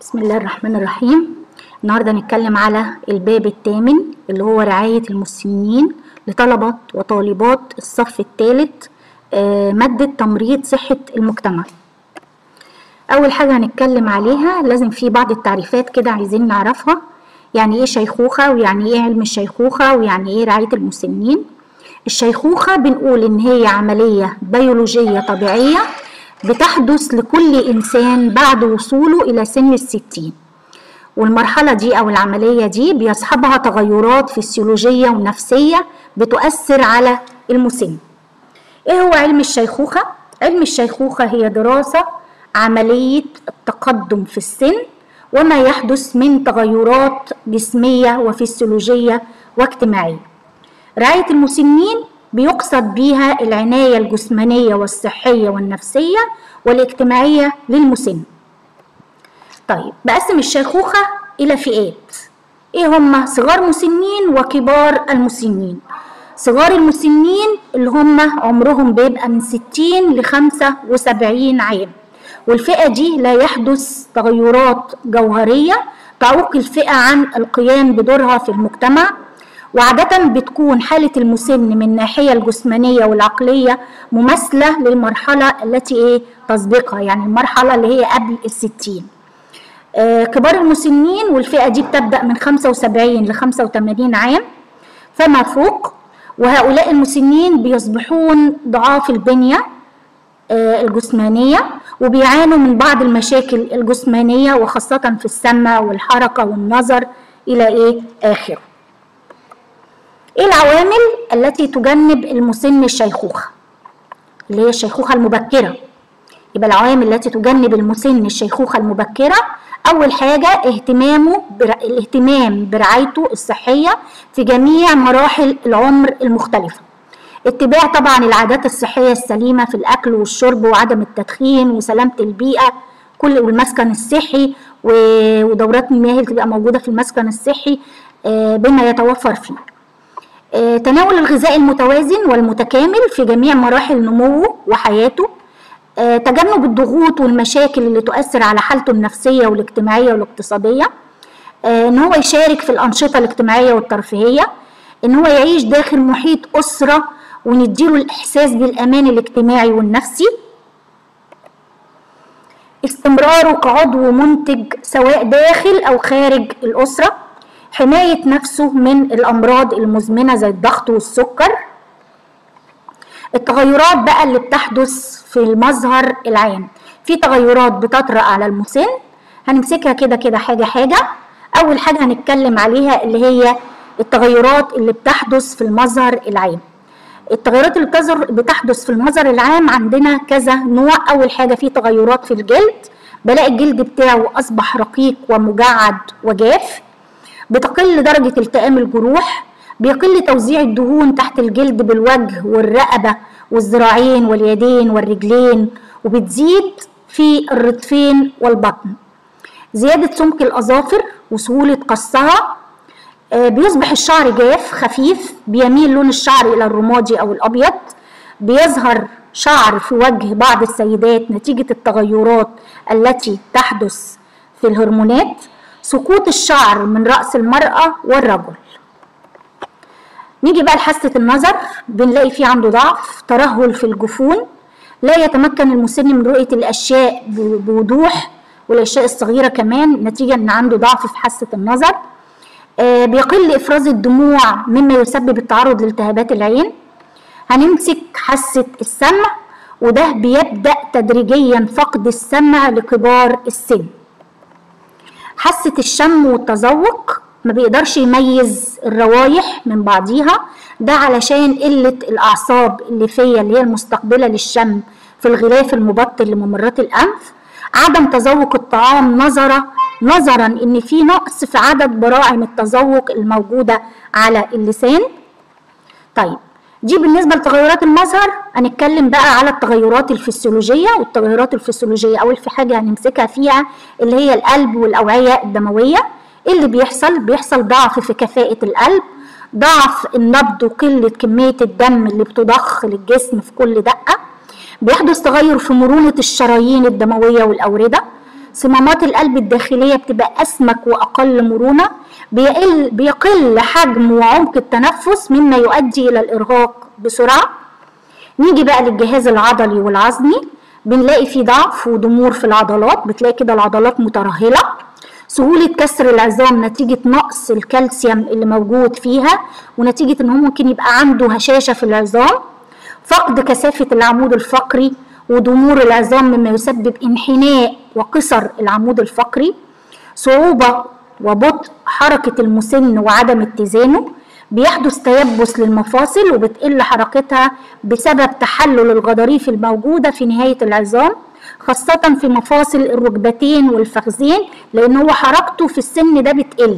بسم الله الرحمن الرحيم النهاردة هنتكلم على الباب الثامن اللي هو رعاية المسنين لطلبة وطالبات الصف الثالث مادة تمريض صحة المجتمع أول حاجة هنتكلم عليها لازم في بعض التعريفات كده عايزين نعرفها يعني إيه شيخوخة ويعني إيه علم الشيخوخة ويعني إيه رعاية المسنين الشيخوخة بنقول إن هي عملية بيولوجية طبيعية بتحدث لكل إنسان بعد وصوله إلى سن الستين والمرحلة دي أو العملية دي بيصحبها تغيرات فسيولوجية ونفسية بتؤثر على المسن إيه هو علم الشيخوخة؟ علم الشيخوخة هي دراسة عملية التقدم في السن وما يحدث من تغيرات جسمية وفسيولوجية واجتماعية رعاية المسنين بيقصد بيها العناية الجسمانية والصحية والنفسية والاجتماعية للمسن طيب بقسم الشيخوخة إلى فئات إيه هما صغار مسنين وكبار المسنين صغار المسنين اللي هم عمرهم بيبقى من 60 ل 75 عام والفئة دي لا يحدث تغيرات جوهرية تعوق الفئة عن القيام بدورها في المجتمع وعادة بتكون حالة المسن من الناحية الجسمانية والعقلية مماثلة للمرحلة التي إيه تسبقها يعني المرحلة اللي هي قبل الستين آه كبار المسنين والفئة دي بتبدأ من 75 ل 85 عام فما فوق وهؤلاء المسنين بيصبحون ضعاف البنية آه الجسمانية وبيعانوا من بعض المشاكل الجسمانية وخاصة في السمع والحركة والنظر إلى إيه آخره ايه العوامل التي تجنب المسن الشيخوخة اللي هي الشيخوخة المبكرة يبقى العوامل التي تجنب المسن الشيخوخة المبكرة أول حاجة اهتمامه بر... الاهتمام برعايته الصحية في جميع مراحل العمر المختلفة اتباع طبعا العادات الصحية السليمة في الأكل والشرب وعدم التدخين وسلامة البيئة كل والمسكن الصحي ودورات المياه اللي تبقى موجودة في المسكن الصحي بما يتوفر فيه تناول الغذاء المتوازن والمتكامل في جميع مراحل نموه وحياته تجنب الضغوط والمشاكل اللي تؤثر على حالته النفسية والاجتماعية والاقتصادية ان هو يشارك في الأنشطة الاجتماعية والترفيهية ان هو يعيش داخل محيط أسرة ونديله الإحساس بالأمان الاجتماعي والنفسي استمراره كعضو منتج سواء داخل أو خارج الأسرة حماية نفسه من الأمراض المزمنة زي الضغط والسكر التغيرات بقى اللي بتحدث في المظهر العام في تغيرات بتطرأ على المسن هنمسكها كده كده حاجة حاجة أول حاجة هنتكلم عليها اللي هي التغيرات اللي بتحدث في المظهر العام التغيرات اللي بتحدث في المظهر العام عندنا كذا نوع أول حاجة في تغيرات في الجلد بلاقي الجلد بتاعه أصبح رقيق ومجعد وجاف بتقل درجة التئام الجروح بيقل توزيع الدهون تحت الجلد بالوجه والرقبة والذراعين واليدين والرجلين وبتزيد في الردفين والبطن زيادة سمك الأظافر وسهولة قصها آه بيصبح الشعر جاف خفيف بيميل لون الشعر إلى الرمادي أو الأبيض بيظهر شعر في وجه بعض السيدات نتيجة التغيرات التي تحدث في الهرمونات سقوط الشعر من رأس المرأة والرجل نيجي بقى لحاسة النظر بنلاقي فيه عنده ضعف ترهل في الجفون لا يتمكن المسن من رؤية الأشياء بوضوح والأشياء الصغيرة كمان نتيجة أن عنده ضعف في حاسة النظر آه بيقل إفراز الدموع مما يسبب التعرض لالتهابات العين هنمسك حاسة السمع وده بيبدأ تدريجيا فقد السمع لكبار السن حاسة الشم والتذوق ما بيقدرش يميز الروايح من بعضيها ده علشان قلة الأعصاب الليفية اللي هي المستقبلة للشم في الغلاف المبطن لممرات الأنف عدم تذوق الطعام نظرا نظرا ان في نقص في عدد براعم التذوق الموجودة على اللسان طيب دي بالنسبة لتغيرات المظهر هنتكلم بقى على التغيرات الفسيولوجية والتغيرات الفسيولوجية أول في حاجة هنمسكها فيها اللي هي القلب والأوعية الدموية اللي بيحصل بيحصل ضعف في كفاءة القلب ضعف النبض وقلة كمية الدم اللي بتضخ للجسم في كل دقة بيحدث تغير في مرونة الشرايين الدموية والأوردة صمامات القلب الداخلية بتبقى أسمك وأقل مرونة بيقل, بيقل حجم وعمق التنفس مما يؤدي إلى الإرهاق بسرعة نيجي بقى للجهاز العضلي والعظمي بنلاقي في ضعف وضمور في العضلات بتلاقي كده العضلات مترهلة سهولة كسر العظام نتيجة نقص الكالسيوم اللي موجود فيها ونتيجة ان هو ممكن يبقى عنده هشاشة في العظام فقد كثافة العمود الفقري وضمور العظام مما يسبب انحناء وقصر العمود الفقري صعوبة وبطء حركة المسن وعدم اتزانه بيحدث تيبس للمفاصل وبتقل حركتها بسبب تحلل الغضاريف الموجودة في نهاية العظام خاصة في مفاصل الركبتين والفخذين لأن هو حركته في السن ده بتقل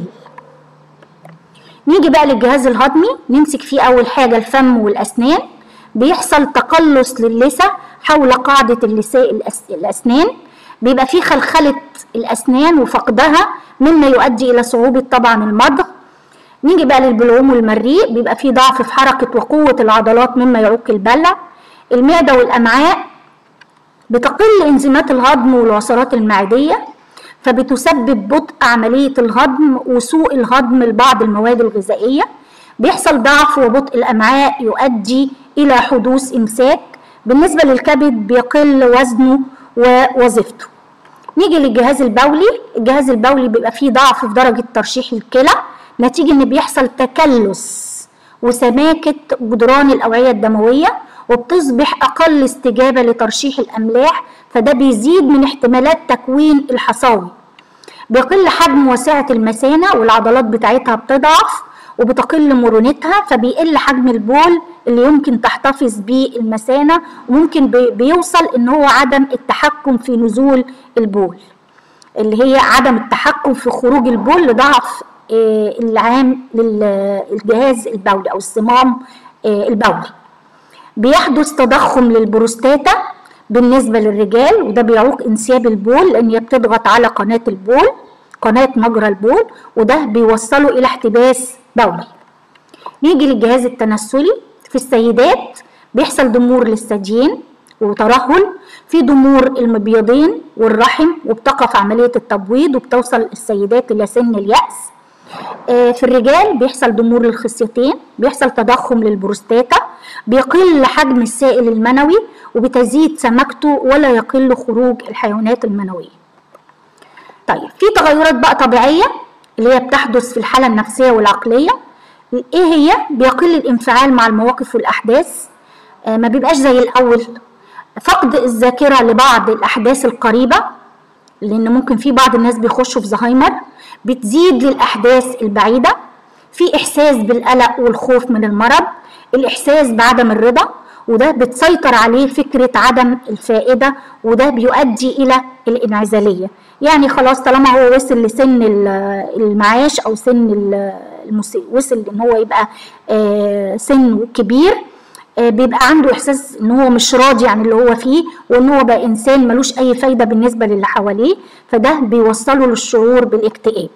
نيجي بقى للجهاز الهضمي نمسك فيه أول حاجة الفم والأسنان بيحصل تقلص للثة حول قاعدة اللساء الأسنان بيبقى فيه خلخلة الأسنان وفقدها مما يؤدي إلى صعوبة طبعا المضغ نيجي بقى للبلعوم والمريء بيبقى فيه ضعف في حركة وقوة العضلات مما يعوق البلع المعدة والأمعاء بتقل انزيمات الهضم والوصلات المعدية فبتسبب بطء عملية الهضم وسوء الهضم لبعض المواد الغذائية بيحصل ضعف وبطء الأمعاء يؤدي إلى حدوث إمساك بالنسبة للكبد بيقل وزنه ووظيفته نيجي للجهاز البولي الجهاز البولي بيبقى فيه ضعف في درجة ترشيح الكلى نتيجة ان بيحصل تكلس وسماكة جدران الأوعية الدموية وبتصبح أقل استجابة لترشيح الأملاح فده بيزيد من احتمالات تكوين الحصاوي بيقل حجم وسعة المثانة والعضلات بتاعتها بتضعف وبتقل مرونتها فبيقل حجم البول اللي يمكن تحتفظ بيه المثانة وممكن بيوصل ان هو عدم التحكم في نزول البول اللي هي عدم التحكم في خروج البول لضعف العام للجهاز البولي او الصمام البولي بيحدث تضخم للبروستاتا بالنسبه للرجال وده بيعوق انسياب البول لان هي بتضغط على قناه البول قناه مجرى البول وده بيوصله الى احتباس بولي نيجي للجهاز التناسلي في السيدات بيحصل ضمور للثديين وترهل في ضمور المبيضين والرحم وبتقف عمليه التبويض وبتوصل السيدات الى سن الياس في الرجال بيحصل ضمور للخصيتين بيحصل تضخم للبروستاتا بيقل حجم السائل المنوي وبتزيد سمكته ولا يقل خروج الحيوانات المنوية طيب في تغيرات بقى طبيعية اللي هي بتحدث في الحالة النفسية والعقلية ايه هي بيقل الانفعال مع المواقف والأحداث آه ما بيبقاش زي الأول فقد الذاكرة لبعض الأحداث القريبة لأن ممكن في بعض الناس بيخشوا في زهايمر بتزيد للأحداث البعيدة في إحساس بالقلق والخوف من المرض الإحساس بعدم الرضا وده بتسيطر عليه فكرة عدم الفائدة وده بيؤدي إلى الانعزالية يعني خلاص طالما هو وصل لسن المعاش أو سن وصل إن هو يبقى سن كبير بيبقى عنده إحساس إن هو مش راضي عن اللي هو فيه وإن هو بقى إنسان ملوش أي فايدة بالنسبة للي حواليه فده بيوصله للشعور بالاكتئاب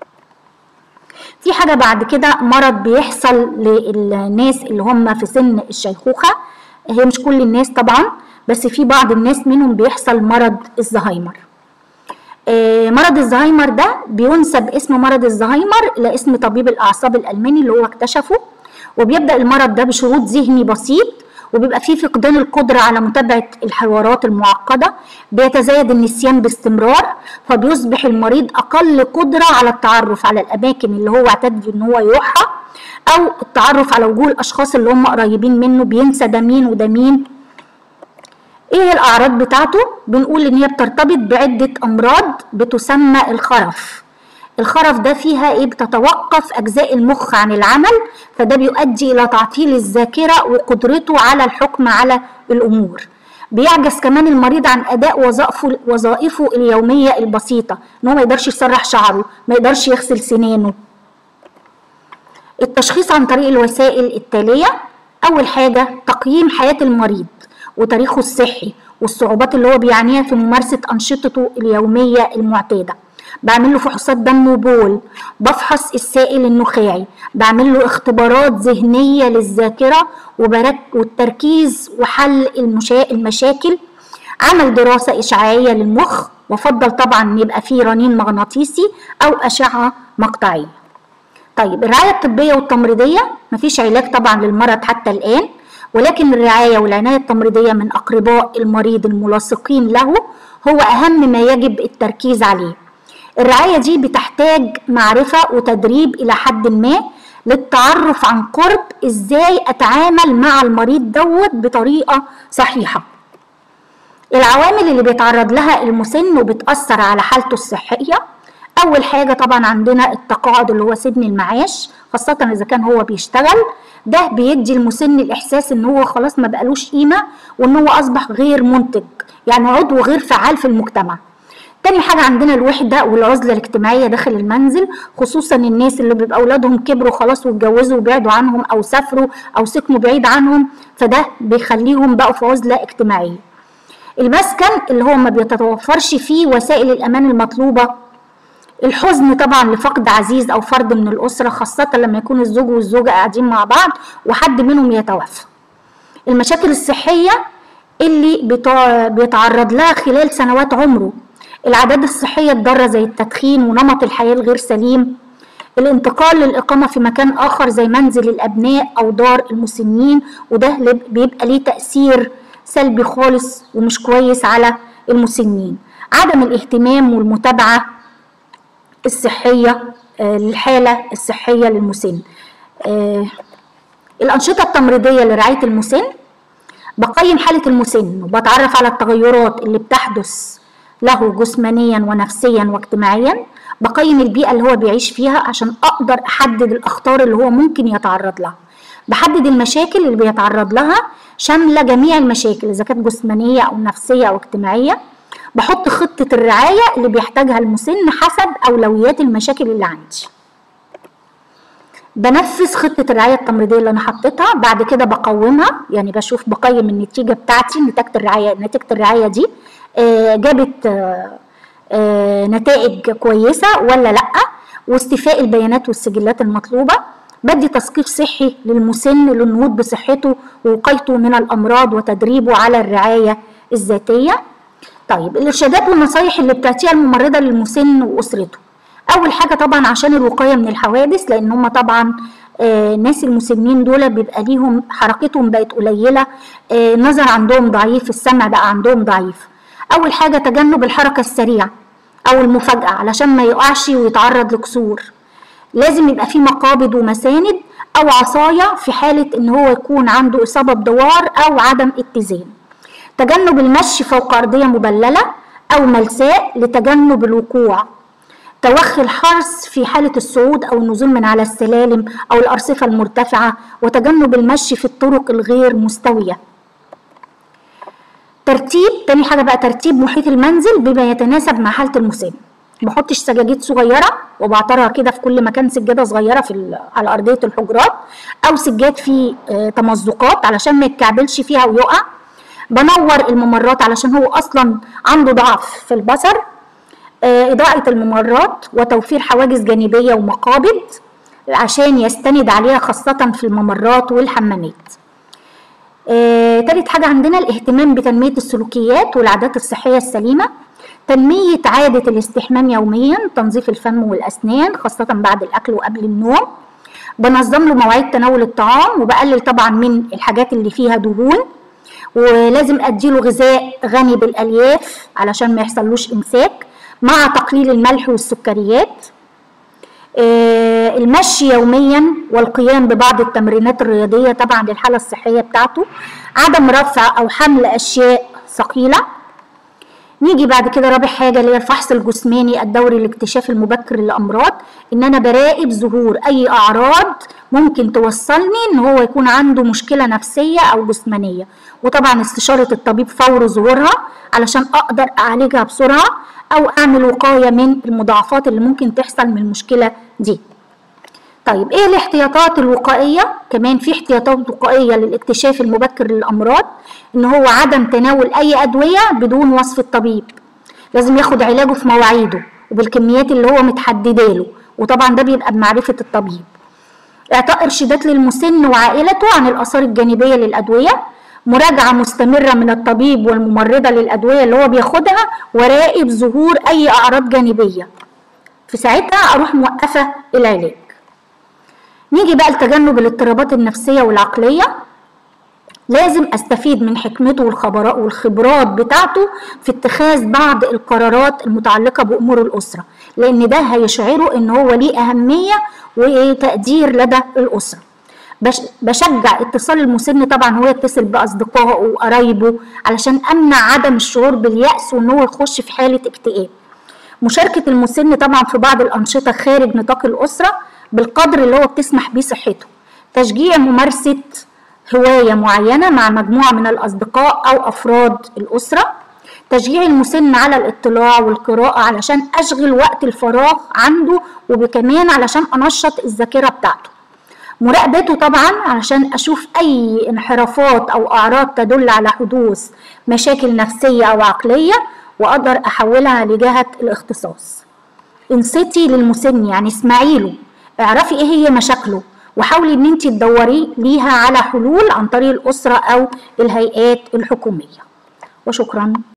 في حاجة بعد كده مرض بيحصل للناس اللي هم في سن الشيخوخة هي مش كل الناس طبعا بس في بعض الناس منهم بيحصل مرض الزهايمر آه مرض الزهايمر ده بينسب اسم مرض الزهايمر لاسم طبيب الأعصاب الألماني اللي هو اكتشفه وبيبدأ المرض ده بشروط ذهني بسيط وبيبقى فيه فقدان القدرة على متابعة الحوارات المعقدة بيتزايد النسيان باستمرار فبيصبح المريض أقل قدرة على التعرف على الأماكن اللي هو اعتاد إن هو يروحها أو التعرف على وجوه الأشخاص اللي هم قريبين منه بينسى ده مين وده مين ايه الاعراض بتاعته بنقول ان هي بترتبط بعده امراض بتسمى الخرف الخرف ده فيها ايه بتتوقف اجزاء المخ عن العمل فده بيؤدي الى تعطيل الذاكره وقدرته على الحكم على الامور بيعجز كمان المريض عن اداء وظائفه وظائفه اليوميه البسيطه ان هو ما يقدرش يسرح شعره ما يقدرش يغسل سنانه التشخيص عن طريق الوسائل التاليه اول حاجه تقييم حياه المريض وتاريخه الصحي والصعوبات اللي هو بيعانيها في ممارسه انشطته اليوميه المعتاده بعمل له فحوصات دم وبول بفحص السائل النخاعي بعمل له اختبارات ذهنية للذاكرة وبرك والتركيز وحل المشا... المشاكل عمل دراسة إشعاعية للمخ وافضل طبعا ان يبقى فيه رنين مغناطيسي او اشعه مقطعيه طيب الرعايه الطبيه والتمريضيه مفيش علاج طبعا للمرض حتى الان ولكن الرعايه والعنايه التمريضيه من اقرباء المريض الملاصقين له هو اهم ما يجب التركيز عليه الرعايه دي بتحتاج معرفه وتدريب الى حد ما للتعرف عن قرب ازاي اتعامل مع المريض دوت بطريقه صحيحه العوامل اللي بيتعرض لها المسن وبتأثر على حالته الصحية أول حاجة طبعا عندنا التقاعد اللي هو سن المعاش خاصة إذا كان هو بيشتغل ده بيدي المسن الإحساس إن هو خلاص ما بقالوش قيمة وإن هو أصبح غير منتج يعني عضو غير فعال في المجتمع تاني حاجة عندنا الوحدة والعزلة الاجتماعية داخل المنزل خصوصا الناس اللي بيبقى أولادهم كبروا خلاص واتجوزوا وبعدوا عنهم أو سافروا أو سكنوا بعيد عنهم فده بيخليهم بقوا في عزلة اجتماعية المسكن اللي هو ما بيتوفرش فيه وسائل الأمان المطلوبة الحزن طبعا لفقد عزيز أو فرد من الأسرة خاصة لما يكون الزوج والزوجة قاعدين مع بعض وحد منهم يتوفى المشاكل الصحية اللي بيتعرض لها خلال سنوات عمره العادات الصحية الضارة زي التدخين ونمط الحياة الغير سليم الانتقال للإقامة في مكان آخر زي منزل الأبناء أو دار المسنين وده بيبقى ليه تأثير سلبي خالص ومش كويس على المسنين عدم الاهتمام والمتابعة الصحية للحالة الصحية للمسن الأنشطة التمريضية لرعاية المسن بقيم حالة المسن وبتعرف على التغيرات اللي بتحدث له جسمانيا ونفسيا واجتماعيا بقيم البيئة اللي هو بيعيش فيها عشان أقدر أحدد الأخطار اللي هو ممكن يتعرض لها بحدد المشاكل اللي بيتعرض لها شاملة جميع المشاكل إذا كانت جسمانية أو نفسية أو اجتماعية بحط خطة الرعاية اللي بيحتاجها المسن حسب أولويات المشاكل اللي عندي بنفذ خطة الرعاية التمريضية اللي أنا حطيتها بعد كده بقومها يعني بشوف بقيم النتيجة بتاعتي نتيجة الرعاية نتيجة الرعاية دي آه جابت آه آه نتائج كويسة ولا لأ واستيفاء البيانات والسجلات المطلوبة بدي تثقيف صحي للمسن للنهوض بصحته ووقايته من الأمراض وتدريبه على الرعاية الذاتية طيب الإرشادات والنصايح اللي بتعطيها الممرضة للمسن وأسرته أول حاجة طبعا عشان الوقاية من الحوادث لأن هم طبعا آه ناس المسنين دول بيبقى ليهم حركتهم بقت قليلة آه النظر عندهم ضعيف السمع بقى عندهم ضعيف أول حاجة تجنب الحركة السريعة أو المفاجأة علشان ما يقعش ويتعرض لكسور لازم يبقى في مقابض ومساند أو عصاية في حالة إن هو يكون عنده إصابة بدوار أو عدم اتزان تجنب المشي فوق أرضية مبللة أو ملساء لتجنب الوقوع توخي الحرص في حالة الصعود أو النزول من على السلالم أو الأرصفة المرتفعة وتجنب المشي في الطرق الغير مستوية ترتيب تاني حاجة بقى ترتيب محيط المنزل بما يتناسب مع حالة المسن بحطش سجاجيد صغيرة وبعترها كده في كل مكان سجادة صغيرة في على أرضية الحجرات أو سجاد فيه آه تمزقات علشان ما يتكعبلش فيها ويقع بنور الممرات علشان هو أصلا عنده ضعف في البصر آه إضاءة الممرات وتوفير حواجز جانبية ومقابض عشان يستند عليها خاصة في الممرات والحمامات آه، تالت حاجة عندنا الاهتمام بتنمية السلوكيات والعادات الصحية السليمة تنمية عادة الاستحمام يوميا تنظيف الفم والأسنان خاصة بعد الأكل وقبل النوم بنظم له مواعيد تناول الطعام وبقلل طبعا من الحاجات اللي فيها دهون ولازم اديله غذاء غني بالالياف علشان ما يحصلوش امساك مع تقليل الملح والسكريات آه، المشي يوميا والقيام ببعض التمرينات الرياضيه طبعا للحاله الصحيه بتاعته عدم رفع او حمل اشياء ثقيله نيجي بعد كده رابع حاجه اللي هي الفحص الجسماني الدوري لاكتشاف المبكر للامراض ان انا براقب ظهور اي اعراض ممكن توصلني ان هو يكون عنده مشكله نفسيه او جسمانيه وطبعا استشاره الطبيب فور ظهورها علشان اقدر اعالجها بسرعه او اعمل وقايه من المضاعفات اللي ممكن تحصل من المشكله دي طيب ايه الاحتياطات الوقائيه كمان في احتياطات وقائيه للاكتشاف المبكر للامراض ان هو عدم تناول اي ادويه بدون وصف الطبيب لازم ياخد علاجه في مواعيده وبالكميات اللي هو متحدده له وطبعا ده بيبقى بمعرفه الطبيب اعطاء ارشادات للمسن وعائلته عن الاثار الجانبيه للادويه مراجعة مستمرة من الطبيب والممرضة للأدوية اللي هو بياخدها وراقب ظهور أي أعراض جانبية في ساعتها أروح موقفة العلاج نيجي بقى لتجنب الاضطرابات النفسية والعقلية لازم استفيد من حكمته والخبرات والخبرات بتاعته في اتخاذ بعض القرارات المتعلقة بأمور الأسرة لأن ده هيشعره إن هو ليه أهمية وتقدير لدى الأسرة بشجع اتصال المسن طبعا هو يتصل بأصدقائه وقرايبه علشان أمنع عدم الشعور باليأس وإن هو يخش في حالة اكتئاب مشاركة المسن طبعا في بعض الأنشطة خارج نطاق الأسرة بالقدر اللي هو بتسمح بيه صحته تشجيع ممارسة هواية معينة مع مجموعة من الأصدقاء أو أفراد الأسرة تشجيع المسن على الاطلاع والقراءة علشان أشغل وقت الفراغ عنده وكمان علشان أنشط الذاكرة بتاعته مراقبته طبعا علشان أشوف أي انحرافات أو أعراض تدل على حدوث مشاكل نفسية أو عقلية وأقدر أحولها لجهة الاختصاص انصتي للمسن يعني اسمعي له اعرفي ايه هي مشاكله وحاولي ان انت تدوري ليها على حلول عن طريق الاسره او الهيئات الحكوميه وشكرا